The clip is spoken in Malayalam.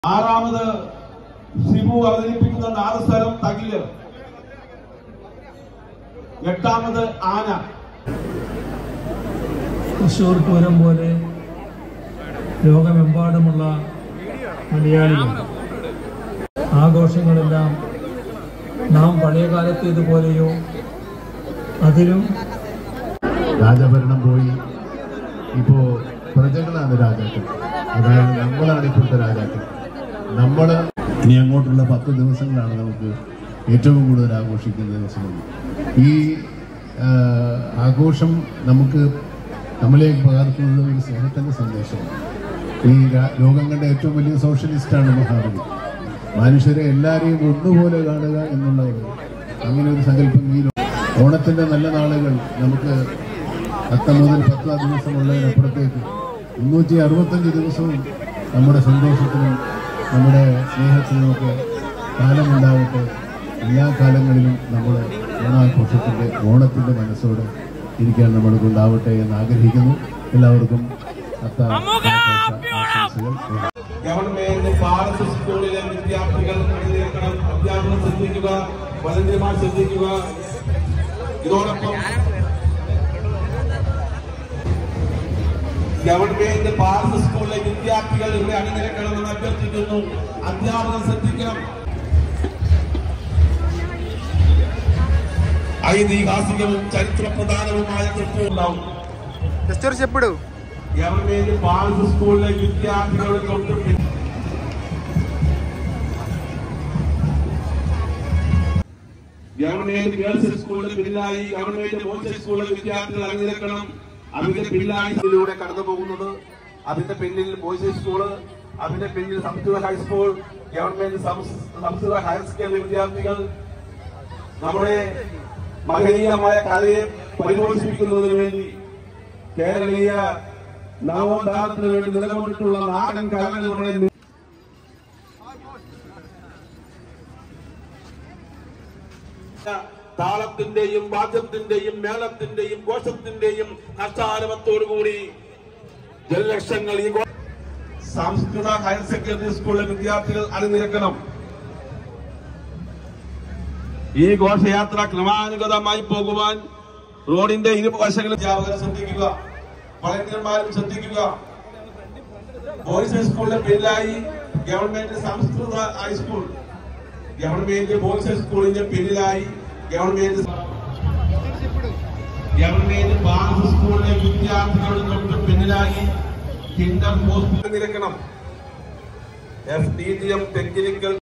ആറാമത് ഷിബു അവതരിപ്പിക്കുന്ന നാദസ്വരം തകില് എട്ടാമത് ആന തൃശ്ശൂർ പൂരം പോലെ ലോകമെമ്പാടുമുള്ള മലയാളികൾ ആഘോഷങ്ങളെല്ലാം നാം പഴയ കാലത്തേതുപോലെയോ അതിലും രാജഭരണം പോയി ഇപ്പോ പ്രജകളാണ് രാജാക്കൾ അതായത് നമ്മളാണ് ഇപ്പോഴത്തെ രാജാക്കൾ നമ്മൾ ഇനി അങ്ങോട്ടുള്ള പത്ത് ദിവസങ്ങളാണ് നമുക്ക് ഏറ്റവും കൂടുതൽ ആഘോഷിക്കുന്ന ദിവസങ്ങൾ ഈ ആ, ആഘോഷം നമുക്ക് നമ്മളിലേക്ക് പകർത്തുന്നത് ഒരു സ്നേഹത്തിന്റെ സന്ദേശമാണ് ഈ രാ- ലോകം കണ്ട ഏറ്റവും വലിയ സോഷ്യലിസ്റ്റാണ് മഹാബലി മനുഷ്യരെ എല്ലാവരെയും ഒന്നുപോലെ കാണുക എന്നുള്ളത് അങ്ങനെ ഒരു സങ്കല്പം ഈ ലോ- ഓണത്തിന്റെ നല്ല നാളുകൾ നമുക്ക് പത്ത് മുതൽ പത്ത് ദിവസമുള്ളതിനപ്പുറത്തേക്ക് മുന്നൂറ്റി അറുപത്തഞ്ച് ദിവസവും നമ്മുടെ സന്തോഷത്തിനും നമ്മുടെ സ്നേഹത്തിനുമൊക്കെ കാലമുണ്ടാവട്ടെ എല്ലാ കാലങ്ങളിലും നമ്മൾ ഓണാഘോഷത്തിൻ്റെ ഓണത്തിൻ്റെ മനസ്സോടെ ഇരിക്കാൻ നമ്മളെ കൊണ്ടാവട്ടെ എന്ന് ആഗ്രഹിക്കുന്നു എല്ലാവർക്കും അത്ത ആശംസകൾ ഗവൺമെന്റ് പാലസ് സ്കൂളിലെ വിദ്യാർത്ഥികൾ എഴുന്നേൽക്കണം അധ്യാപകർ ശ്രദ്ധിക്കുക വളണ്ടിയർമാർ ശ്രദ്ധിക്കുക ഇതോടൊപ്പം ഗവൺമെന്റ് പാലസ് സ്കൂളിലെ വിദ്യാർത്ഥികൾ ഇവിടെ അണിനിരക്കണമെന്ന് അഭ്യർത്ഥിക്കുന്നു അധ്യാപകർ ശ്രദ്ധിക്കണം ഐതിഹാസികവും ചരിത്ര പ്രധാനവുമായ തൃപ്തി ഉണ്ടാവും ജസ്റ്റ് സ്റ്റെപ്പ് ഗവൺമെന്റ് പാലസ് സ്കൂളിലെ വിദ്യാർത്ഥികളുടെ തൊട്ട് പിന്നിൽ ഗവൺമെന്റ് ഗേൾസ് സ്കൂളിന് പിന്നിലായി ഗവൺമെന്റ് ബോയ്സ് സ്കൂളിലെ വിദ്യാർത്ഥികൾ അണിനിരക്കണം അതിന്റെ പിന്നിലായി ഇതിലൂടെ കടന്നു പോകുന്നത് അതിന്റെ പിന്നിൽ ബോയ്സ് സ്കൂള് അതിന്റെ പിന്നിൽ സംസ്കൃത ഹൈസ്കൂൾ ഗവൺമെന്റ് സംസ്- സംസ്കൃത ഹയർ സെക്കൻഡറി വിദ്യാർത്ഥികൾ നമ്മുടെ മഹനീയമായ കലയെ പരിപോഷിപ്പിക്കുന്നതിന് വേണ്ടി കേരളീയ നവോത്ഥാനത്തിന് വേണ്ടി നിലകൊണ്ടിട്ടുള്ള നാടൻ കലകളുടെ താളത്തിന്റെയും വാദ്യത്തിന്റെയും മേളത്തിന്റെയും ഘോഷത്തിന്റെയും ഹർഷാരവത്തോടുകൂടി ജനലക്ഷങ്ങൾ ഈ ഘോ- സംസ്കൃത ഹയർ സെക്കൻഡറി സ്കൂളിലെ വിദ്യാർത്ഥികൾ അണിനിരക്കണം ഈ ഘോഷയാത്ര ക്രമാനുഗതമായി പോകുവാൻ റോഡിന്റെ ഇരുവശങ്ങളും അധ്യാപകർ ശ്രദ്ധിക്കുക വളണ്ടിയർമാരും ശ്രദ്ധിക്കുക ബോയ്സ് സ്കൂളിന്റെ പിന്നിലായി ഗവൺമെന്റ് സംസ്കൃത ഹൈസ്കൂൾ ഗവൺമെന്റ് ബോയ്സ് സ്കൂളിന്റെ പിന്നിലായി ഗവൺമെന്റ് ഗവൺമെന്റ് ബാർസ് സ്കൂളിലെ വിദ്യാർത്ഥികളുടെ തൊട്ട് പിന്നിലായി കിൻഡർ ഹോസ്പിറ്റൽ നിരക്കണം F D G M technical